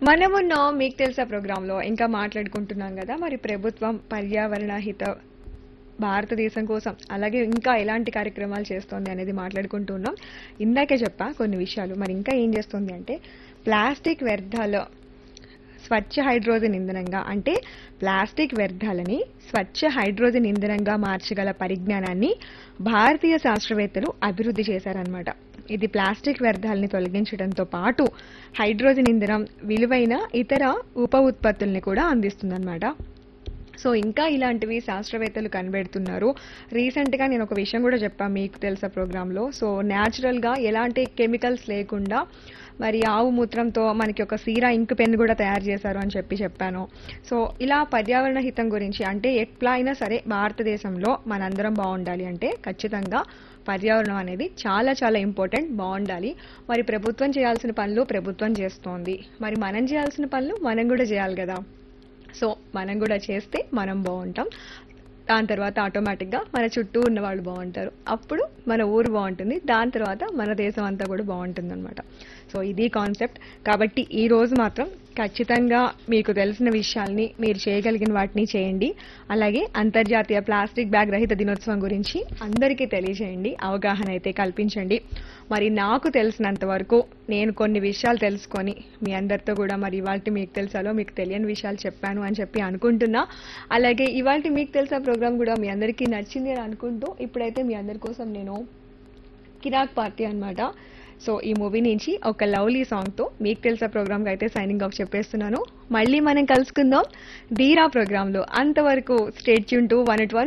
మనమున్న మీకు తెలుసా ప్రోగ్రాంలో ఇంకా మాట్లాడుకుంటున్నాం కదా మరి ప్రభుత్వం పర్యావరణ హిత భారతదేశం కోసం అలాగే ఇంకా ఎలాంటి కార్యక్రమాలు చేస్తోంది అనేది మాట్లాడుకుంటున్నాం ఇందాకే చెప్పా కొన్ని విషయాలు మరి ఇంకా ఏం చేస్తుంది అంటే ప్లాస్టిక్ వ్యర్థాలు స్వచ్ఛ హైడ్రోజన్ ఇంధనంగా అంటే ప్లాస్టిక్ వ్యర్థాలని స్వచ్ఛ హైడ్రోజన్ ఇంధనంగా మార్చగల పరిజ్ఞానాన్ని భారతీయ శాస్త్రవేత్తలు అభివృద్ధి చేశారనమాట ఇది ప్లాస్టిక్ వ్యర్థాలని తొలగించడంతో పాటు హైడ్రోజన్ ఇంధనం విలువైన ఇతర ఉప ఉత్పత్తుల్ని కూడా అందిస్తుందన్నమాట సో ఇంకా ఇలాంటివి శాస్త్రవేత్తలు కనిపెడుతున్నారు రీసెంట్గా నేను ఒక విషయం కూడా చెప్పాను మీకు తెలుసా ప్రోగ్రాంలో సో న్యాచురల్గా ఎలాంటి కెమికల్స్ లేకుండా మరి ఆవు మూత్రంతో మనకి ఒక సీరా ఇంక్ పెన్ కూడా తయారు చేశారు అని చెప్పి చెప్పాను సో ఇలా పర్యావరణ హితం గురించి అంటే ఎట్లా అయినా సరే భారతదేశంలో మనందరం బాగుండాలి అంటే ఖచ్చితంగా పర్యావరణం అనేది చాలా చాలా ఇంపార్టెంట్ బాగుండాలి మరి ప్రభుత్వం చేయాల్సిన పనులు ప్రభుత్వం చేస్తోంది మరి మనం చేయాల్సిన పనులు మనం కూడా చేయాలి కదా సో మనం కూడా చేస్తే మనం బాగుంటాం దాని తర్వాత ఆటోమేటిక్గా మన చుట్టూ ఉన్న వాళ్ళు బాగుంటారు అప్పుడు మన ఊరు బాగుంటుంది దాని తర్వాత మన దేశం అంతా కూడా బాగుంటుంది అనమాట సో ఇది కాన్సెప్ట్ కాబట్టి ఈ రోజు మాత్రం ఖచ్చితంగా మీకు తెలిసిన విషయాల్ని మీరు చేయగలిగిన వాటిని చేయండి అలాగే అంతర్జాతీయ ప్లాస్టిక్ బ్యాగ్ రహిత దినోత్సవం గురించి అందరికీ తెలియజేయండి అవగాహన అయితే కల్పించండి మరి నాకు తెలిసినంత వరకు నేను కొన్ని విషయాలు తెలుసుకొని మీ అందరితో కూడా మరి ఇవాళ మీకు తెలుసాలో మీకు తెలియని విషయాలు చెప్పాను అని చెప్పి అనుకుంటున్నా అలాగే ఇవాళ మీకు తెలుసా ప్రోగ్రామ్ కూడా మీ అందరికీ నచ్చింది అని అనుకుంటూ ఇప్పుడైతే మీ అందరి కోసం నేను కిరాక్ పార్టీ అన్నమాట సో ఈ మూవీ నుంచి ఒక లవ్లీ సాంగ్తో మీకు తెలుసా ప్రోగ్రామ్కి అయితే సైనింగ్ ఆఫ్ చెప్పేస్తున్నాను మళ్ళీ మనం కలుసుకుందాం ధీరా ప్రోగ్రాంలో అంతవరకు stay tuned to one eight one